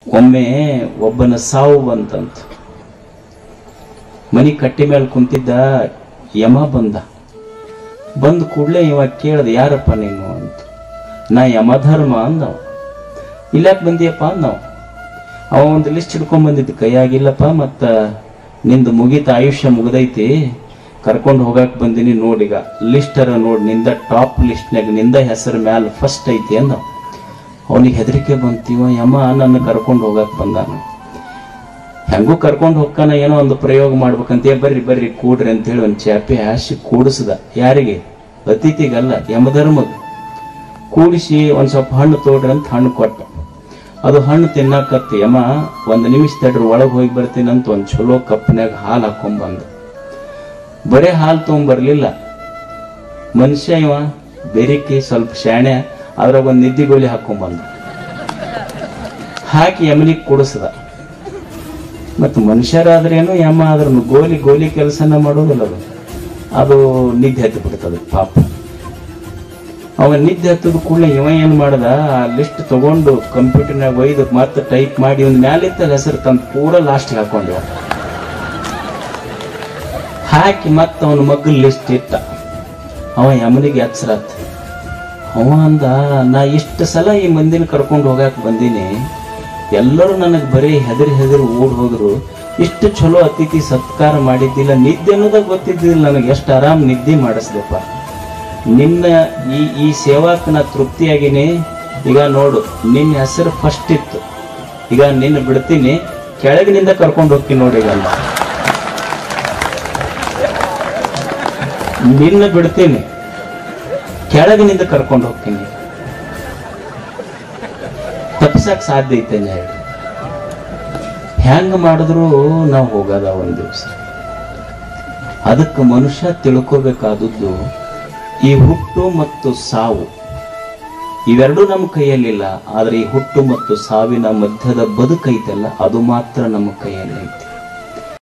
ಒಮ್ಮೆ ಒಬ್ಬನ ಸಾವು ಬಂತಂತ ಮನಿ ಕಟ್ಟಿ ಮೇಲೆ ಕುಂತಿದ್ದ ಯಮ ಬಂದ ಬಂದ ಕೂಡಲೇ ಇವ ಕೇಳ್ದ ಯಾರಪ್ಪ ನೀನು ಅಂತ ನಾ ಯಮಧರ್ಮ ಅಂದವ ಇಲ್ಲಾಕ್ ಬಂದಿಯಪ್ಪ ಅಂದವ ಅವ ಒಂದು ಲಿಸ್ಟ್ ಹಿಡ್ಕೊಂಡ್ ಬಂದಿದ್ದು ಕೈಯಾಗಿಲ್ಲಪ್ಪ ಮತ್ತ ನಿಂದು ಮುಗಿತ ಆಯುಷ್ಯ ಮುಗ್ದೈತಿ ಕರ್ಕೊಂಡು ಹೋಗಕ್ ಬಂದಿನಿ ನೋಡೀಗ ಲಿಸ್ಟರ ನೋಡ್ ನಿಂದ ಟಾಪ್ ಲಿಸ್ಟ್ನಾಗ ನಿಂದ ಹೆಸರು ಮ್ಯಾಲ ಫಸ್ಟ್ ಐತಿ ಅಂದ ಅವನಿಗೆ ಹೆದರಿಕೆ ಬಂತೀವ ಯಮ ನನ್ನ ಕರ್ಕೊಂಡು ಹೋಗಕ್ ಬಂದಾನ ಹೆಂಗೂ ಕರ್ಕೊಂಡು ಹೋಗ್ತಾನ ಏನೋ ಒಂದು ಪ್ರಯೋಗ ಮಾಡ್ಬೇಕಂತ "ಏ, ಬರ್ರಿ ಬರ್ರಿ ಕೂಡ್ರಿ ಅಂತ ಹೇಳಿ ಒಂದು ಚಾಪೆ ಹಾಸಿ ಕೂಡಿಸ್ದ ಯಾರಿಗೆ ಅತಿಥಿಗಲ್ಲ ಯಮಧರ್ಮಗ್ ಕೂಡಿಸಿ ಒಂದ್ ಸ್ವಲ್ಪ ಹಣ್ಣು ತೋಡ್ರಿ ಅಂತ ಹಣ್ಣು ಕೊಟ್ಟ ಅದು ಹಣ್ಣು ತಿನ್ನಕತ್ತಿ ಯಮ ಒಂದು ನಿಮಿಷ ತಡ್ರಿ ಒಳಗೆ ಹೋಗಿ ಬರ್ತೀನಿ ಅಂತ ಒಂದು ಚಲೋ ಕಪ್ನ್ಯಾಗ ಹಾಲು ಹಾಕೊಂಡ್ ಬಂದ ಬರೇ ಹಾಲು ತೊಗೊಂಬರ್ಲಿಲ್ಲ ಮನುಷ್ಯ ಇವ ಬೆರಿಕಿ ಸ್ವಲ್ಪ ಶಾಣೆ ಅದ್ರಾಗ ಒಂದು ನಿದ್ದಿ ಗೋಲಿ ಹಾಕೊಂಡ್ ಬಂದ ಹಾಕಿ ಯಮನಿಗೆ ಕುಡಿಸ್ದ ಮತ್ತು ಮನುಷ್ಯರಾದ್ರೇನು ಯಮ ಆದ್ರೂ ಗೋಲಿ ಗೋಲಿ ಕೆಲಸನ ಮಾಡೋದಿಲ್ಲ ಅದು ಅದು ನಿದ್ದೆ ಹತ್ತಿ ಬಿಡ್ತದೆ ಪಾಪ ಅವ ನಿದ್ದೆ ಹತ್ತದ ಕೂಡಲೇ ಇವ ಏನ್ ಮಾಡ್ದ ಆ ಲಿಸ್ಟ್ ತಗೊಂಡು ಕಂಪ್ಯೂಟರ್ನಾಗ ಒಯ್ದು ಮತ್ತೆ ಟೈಪ್ ಮಾಡಿ ಒಂದು ಮ್ಯಾಲಿದ್ದ ಹೆಸರು ತಂದು ಪೂರ ಲಾಸ್ಟ್ಗೆ ಹಾಕೊಂಡ್ವ ಹಾಕಿ ಮತ್ತೆ ಅವನ ಮಗ್ಗಲ್ ಲಿಸ್ಟ್ ಇಟ್ಟ ಅವ ಯಮನಿಗೆ ಎಚ್ಚರಾತ್ ಅವ ಅಂದ ನಾ ಇಷ್ಟು ಸಲ ಈ ಮಂದಿನ ಕರ್ಕೊಂಡು ಹೋಗಾಕ ಬಂದೀನಿ ಎಲ್ಲರೂ ನನಗೆ ಬರೀ ಹೆದರಿ ಹೆದರಿ ಓಡ್ ಹೋದ್ರು ಇಷ್ಟು ಚಲೋ ಅತಿಥಿ ಸತ್ಕಾರ ಮಾಡಿದ್ದಿಲ್ಲ ನಿದ್ದೆ ಅನ್ನೋದಾಗ ಗೊತ್ತಿದ್ದಿಲ್ಲ ನನಗೆ ಎಷ್ಟು ಆರಾಮ್ ನಿದ್ದೆ ಮಾಡಿಸ್ದೆಪ್ಪ ನಿನ್ನ ಈ ಈ ಸೇವಾಕ್ ನಾ ತೃಪ್ತಿಯಾಗಿನಿ ಈಗ ನೋಡು ನಿನ್ನ ಹೆಸರು ಫಸ್ಟ್ ಇತ್ತು ಈಗ ನಿನ್ನ ಬಿಡ್ತೀನಿ ಕೆಳಗಿನಿಂದ ಕರ್ಕೊಂಡು ಹೋಗ್ತೀನಿ ನೋಡಿ ಈಗ ಅಂದ. ನಿನ್ನ ಬಿಡ್ತೀನಿ ಕೆಳಗಿನಿಂದ ಕರ್ಕೊಂಡು ಹೋಗ್ತೀನಿ ತಪ್ಸಕ್ ಸಾಧ್ಯ ಐತೇನೆ ಹೇಳಿ ಹೆಂಗ ಮಾಡಿದ್ರು ನಾವು ಹೋಗದ ಒಂದ್ ದಿವಸ ಅದಕ್ಕೆ ಮನುಷ್ಯ ತಿಳ್ಕೋಬೇಕಾದದ್ದು ಈ ಹುಟ್ಟು ಮತ್ತು ಸಾವು ಇವೆರಡೂ ನಮ್ಮ ಕೈಯಲ್ಲಿಲ್ಲ ಆದ್ರೆ ಈ ಹುಟ್ಟು ಮತ್ತು ಸಾವಿನ ಮಧ್ಯದ ಬದುಕೈತಲ್ಲ ಅದು ಮಾತ್ರ ನಮ್ಮ ಕೈಯಲ್ಲಿ ಐತಿ